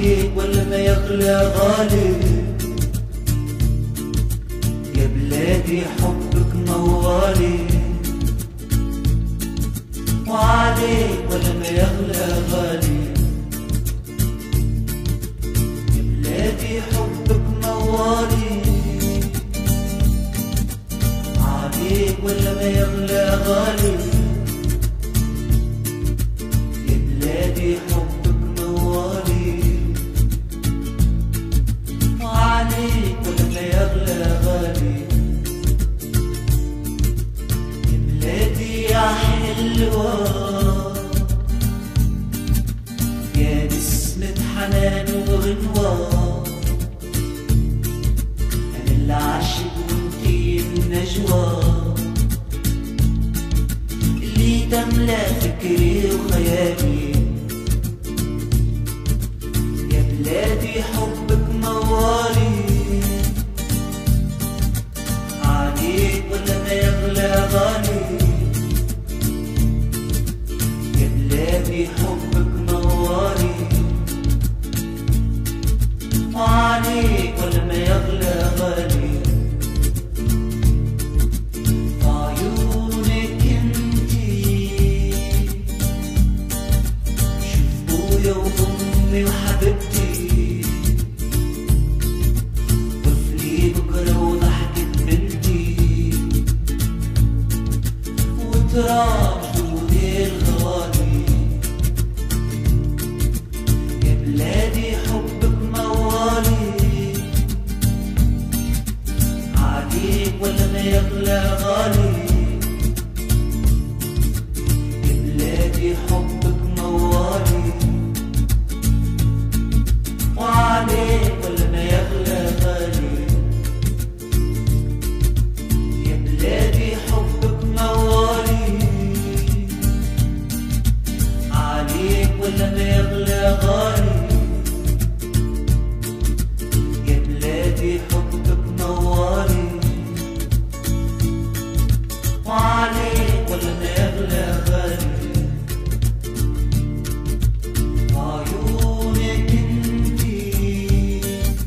عليك ولا ما يغلى غالي يا بلادي حبك موالي وعليك ولا ما يغلى غالي يا بلادي حبك موالي عليك ولا ما يغلى غالي يا بلادي حبك موالي وعليك ولا ما يغلى غالي يا بلادي يا حلوة يا نسمة حنان وغنوة أنا اللي عاشق وانتي النجوى اللي تملى فكري وخيالي يا بلادي حبك موالي عليك ولا ما يغلى غالي يا بلادي حبك موالي وعليك ولا ما يغلى غالي عيونك انتي شوف ابويا وامي وحبيبتي طفلي بكره وضحكة بنتي وتراب جودي الغالي يا بلادي حبك موالي عليك ولا ما يغلى غالي يا بلادي حبك موالي وعليك ولا ما يغلى غالي يا بلادي حبك موالي عليك ولا ما يغلى غالي يا بلادي حبك موالي وعليك ولا ما يغلى غالي عيونك انتي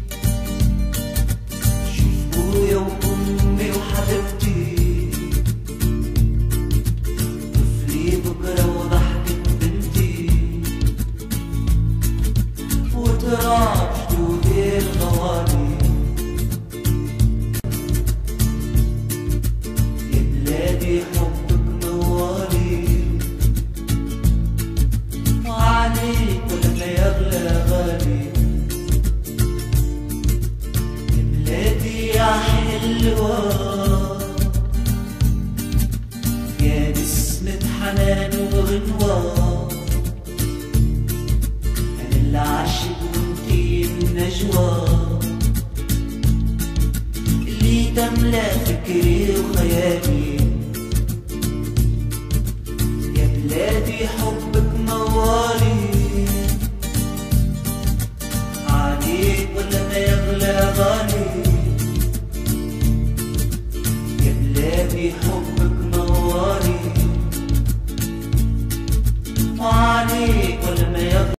شوف ابويا وامي وحبيبتي طفلي بكره وضحكة بنتي وتراب جدودي الغوالي يا بلادي حبك موالي وعليك ولا ما يغلى غالي يا بلادي يا حلوة يا نسمة حنان وغنوة أنا اللي عاشق وانتي النجوى اللي تملى فكري وخيالي يا بلادي حبك موالي